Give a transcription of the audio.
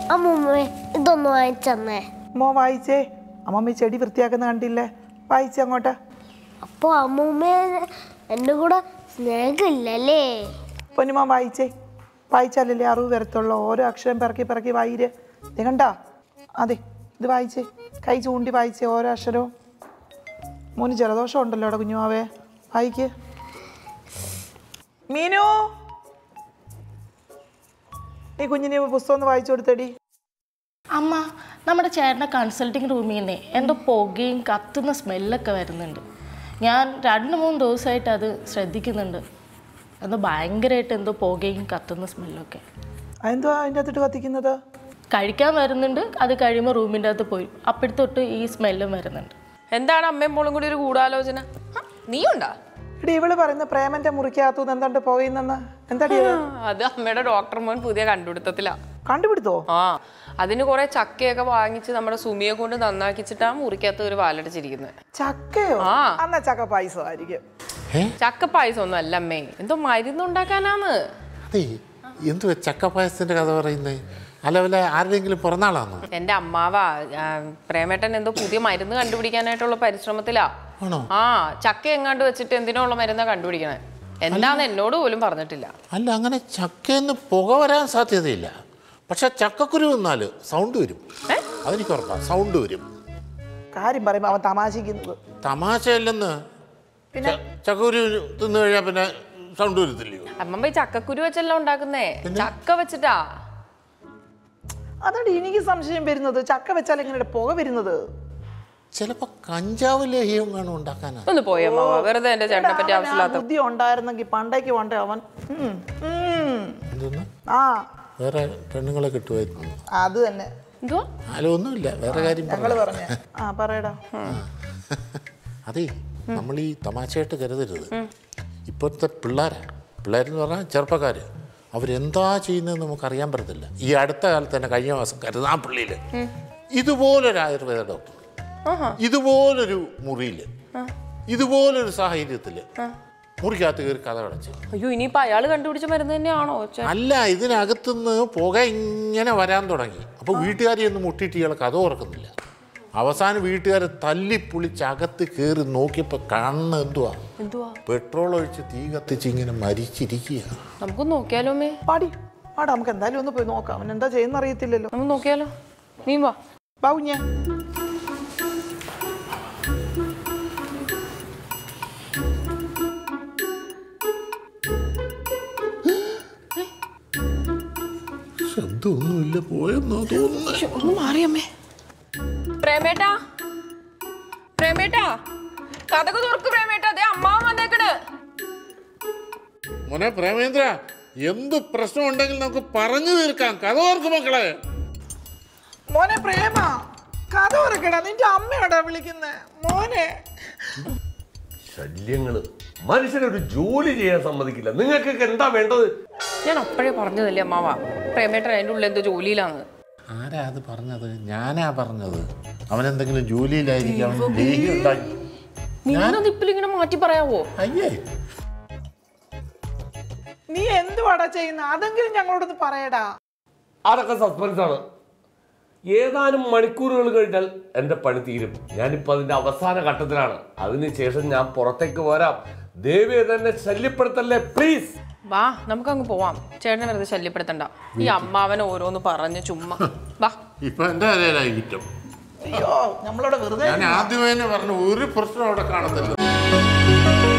അമ്മൂമ്മേ ഇതൊന്ന് വാങ്ങിച്ചന്നേ മോ വായിച്ചേ അമ്മമ്മ ഈ ചെടി വൃത്തിയാക്കുന്ന കണ്ടില്ലേ വായിച്ചേ അങ്ങോട്ട് അപ്പൊ അമ്മൂമ്മ എൻ്റെ കൂടെ സ്നേഹമില്ലല്ലേ പൊന്നുമോ വായിച്ചേ വായിച്ചാലല്ലേ അറിവ് വരത്തുള്ളൂ ഓരോ അക്ഷരം പിറക്കി പിറക്കി വായിര് നീ കണ്ടാ അതെ ഇത് വായിച്ചേ കൈ ചൂണ്ടി വായിച്ചേ ഓരോ അക്ഷരവും മോന് ജലദോഷം ഉണ്ടല്ലോ അവിടെ കുഞ്ഞുമാവേ വായിക്ക് മീനു നീ കുഞ്ഞിന് പുസ്തകം ഒന്ന് വായിച്ചു കൊടുത്തടി അമ്മ നമ്മുടെ ചേട്ടൻ്റെ കൺസൾട്ടിങ് റൂമിൽ നിന്നേ എന്തോ പുകയും കത്തുന്ന സ്മെല്ലൊക്കെ വരുന്നുണ്ട് ഞാൻ രണ്ട് മൂന്ന് ദിവസമായിട്ട് അത് ശ്രദ്ധിക്കുന്നുണ്ട് എന്തോ ഭയങ്കരമായിട്ട് എന്തോ പുകയും കത്തുന്ന സ്മെല്ലൊക്കെ അതെന്തുവാ അതിൻ്റെ അകത്തിട്ട് കത്തിക്കുന്നത് കഴിക്കാൻ വരുന്നുണ്ട് അത് കഴിയുമ്പോൾ റൂമിൻ്റെ അകത്ത് പോയി അപ്പോഴത്തൊട്ട് ഈ സ്മെല്ലും വരുന്നുണ്ട് എന്താണ് അമ്മയും മോളും കൂടി ഒരു ഗൂഢാലോചന ഹ, നീയുണ്ടാ എടി ഇവള് പറയുന്ന പ്രേമന്റെ മുറിക്കകത്തുനിന്ന് എന്താണ്ട് പോകുന്നെന്ന് എന്താടി ഇത്? അത് അമ്മയുടെ ഡോക്ടർ മോൻ പുതിയ കണ്ടുപിടുത്തത്തിലാ കണ്ടുപിടുത്തോ ആ അതിന് കുറെ ചക്കയൊക്കെ വാങ്ങിച്ച് നമ്മുടെ സുമിയെ കൊണ്ട് നന്നാക്കിച്ചിട്ടാ മുറിക്കകത്ത് ഒരു വാലടിച്ചിരിക്കുന്നത് ചക്കയോ ആ. എന്നാ ചക്ക പായസമായിരിക്കും ചക്ക പായസം ഒന്നും അല്ല അമ്മേ എന്തോ മരുന്നുണ്ടാക്കാനാന്ന് അതെ എന്തുവാ ചക്കപ്പായസത്തിന്റെ കഥ പറയുന്നത് അല്ല വല്ല ആരുടെയെങ്കിലും പിറന്നാളാണോ എന്റെ അമ്മാവ ആ, പ്രേമേട്ടൻ എന്തോ പുതിയ മരുന്ന് കണ്ടുപിടിക്കാനായിട്ടുള്ള പരിശ്രമത്തിലാ ആണോ ആ ചക്ക എങ്ങാണ്ട് വെച്ചിട്ട് എന്തിനുള്ള മരുന്നാ കണ്ടുപിടിക്കണേ എന്താന്ന് എന്നോട് പോലും പറഞ്ഞിട്ടില്ല അല്ല അങ്ങനെ ചക്കയെന്ന് പുക വരാൻ സാധ്യതയില്ല പക്ഷെ ചക്കക്കുരു വന്നാൽ സൗണ്ട് വരും അതെനിക്ക് ഉറപ്പാണ് സൗണ്ട് വരും കാര്യം പറയുമ്പോ അവൻ തമാശിക്കുന്നത് തമാശയല്ലെന്ന് പിന്നെ ച- ചക്കക്കുരു തിന്നു കഴിഞ്ഞാൽ പിന്നെ സൗണ്ട് വരത്തില്ലയോ അമ്മമ്മ ഈ ചക്കക്കുരു വെച്ചല്ല ഉണ്ടാക്കുന്നേ ചക്ക വെച്ചിട്ടാ അതുകൊണ്ട് എനിക്ക് സംശയം വരുന്നത് ചക്ക വെച്ചാൽ എങ്ങനെ പുക വരുന്നത് ചിലപ്പോ കഞ്ചാവ് ലേഹ്യം കാണും ഉണ്ടാക്കാനാ ഒന്ന് പോയി അമ്മാവ വെറുതെ എന്റെ ചേട്ടനെ പറ്റി അവന് ആ ആവശ്യമില്ലാത്ത ബുദ്ധി ഉണ്ടായിരുന്നെങ്കിൽ പണ്ടേക്ക് പണ്ടേ അവൻ ഉം, ഉം. എന്തൊന്ന് ആ വേറെ പെണ്ണുങ്ങളെ കിട്ടുമായിരുന്നു അത് തന്നെ എന്തുവാ അല്ല ഒന്നുമില്ല വേറെ കാര്യം ഞങ്ങള് പറഞ്ഞു പറഞ്ഞ ആ പറയടാ അതെ നമ്മൾ ഈ തമാശയായിട്ട് കരുതരുത് ഇപ്പോഴത്തെ പിള്ളേരാ പിള്ളേരെന്ന് പറഞ്ഞാൽ ചെറുപ്പക്കാർ അവരെന്താ ചെയ്യുന്നതെന്ന് നമുക്ക് അറിയാൻ പറ്റത്തില്ല ഈ അടുത്ത കാലത്ത് തന്നെ കഴിഞ്ഞ മാസം കരുതാപ്പള്ളിയിൽ ഇതുപോലൊരു ആയുർവേദ ഡോക്ടർ ഇതുപോലൊരു മുറിയിൽ ഇതുപോലൊരു സാഹചര്യത്തിൽ മുറിക്കകത്ത് കയറി കഥ അടച്ചു അയ്യോ ഇനിയിപ്പോ അയാള് കണ്ടുപിടിച്ച മരുന്ന് തന്നെയാണോ ചേ- അല്ല ഇതിനകത്തുനിന്ന് പുക ഇങ്ങനെ വരാൻ തുടങ്ങി അപ്പോൾ വീട്ടുകാരെ ഒന്നും മുട്ടിയിട്ട് ഇയാൾ കഥ ഓർക്കുന്നില്ല അവസാനം വീട്ടുകാരെ തല്ലിപ്പൊളിച്ച് അകത്ത് കയറി നോക്കിയപ്പോൾ കാണുന്ന എന്തുവാ എന്തുവാ പെട്രോൾ ഒഴിച്ച് തീ കത്തിച്ച് ഇങ്ങനെ മരിച്ചിരിക്കുക നമുക്ക് നോക്കിയാലോ അമ്മേ പാടി പാടാ നമുക്ക് എന്തായാലും ഒന്ന് പോയി നോക്കാം അവൻ എന്താ ചെയ്യുന്ന അറിയത്തില്ലല്ലോ നമുക്ക് നോക്കിയാലോ നീ വാ ബാബുഞ്ഞ ശബ്ദമൊന്നുമില്ല പോയെന്നോ തോന്നുന്നു ശ്ശോ, ഒന്ന് മാറിയമ്മേ പ്രേമേട്ടാ പ്രേമേട്ടാ കഥക് തുറക്ക് പ്രേമേട്ടാ അതെ അമ്മാവൻ വന്നേക്കണ് മോനെ പ്രേമേന്ദ്ര എന്ത് പ്രശ്നം ഉണ്ടെങ്കിൽ നമുക്ക് പറഞ്ഞു തീർക്കാം കഥ ഓർക്ക് മക്കളെ മോനെ പ്രേമ കഥ ഉറക്കടാ നിന്റെ അമ്മയോടാ വിളിക്കുന്നേ മോനെ ശല്യങ്ങള് മനുഷ്യനൊരു ജോലി ചെയ്യാൻ സമ്മതിക്കില്ല നിങ്ങൾക്കൊക്കെ എന്താ വേണ്ടത് ഞാൻ അപ്പോഴേ പറഞ്ഞതല്ലേ അമ്മാവ പ്രേമേട്ടൻ അതിൻ്റെ ഉള്ളിൽ എന്തോ ജോലിയിലാണ് ആരാ അത് പറഞ്ഞത് ഞാനാ പറഞ്ഞത് അവനെന്തെങ്കിലും ജോലിയിലായിരിക്കും അവൻ ലേഹ്യം ഉണ്ടാക്കി നിന്നൊന്ന് ഇപ്പിലിങ്ങനെ മാറ്റി പറയാവോ അയ്യേ നീ എന്തുവാടാ ചെയ്യുന്ന അതെങ്കിലും ഞങ്ങളോടൊന്ന് പറയടാ അതൊക്കെ സസ്പെൻസ് ആണ് ഏതാനും മണിക്കൂറുകൾ കഴിഞ്ഞാൽ എൻ്റെ പണി തീരും ഞാനിപ്പോൾ അതിൻ്റെ അവസാന ഘട്ടത്തിലാണ് അതിനുശേഷം ഞാൻ പുറത്തേക്ക് വരാം ദേവിയെ തന്നെ ശല്യപ്പെടുത്തല്ലേ പ്ലീസ് വാ നമുക്ക് അങ്ങ് പോവാം ചേട്ടനെ വെറുതെ ശല്യപ്പെടുത്തണ്ട ഈ അമ്മാവനെ ഓരോന്ന് പറഞ്ഞ് ചുമ്മാ വാ ഇപ്പൊ എന്റെ കരയിലായി കുറ്റം അയ്യോ നമ്മളവിടെ വെറുതെ ഞാൻ ആദ്യമേ തന്നെ പറഞ്ഞു ഒരു പ്രശ്നം അവിടെ കാണത്തില്ല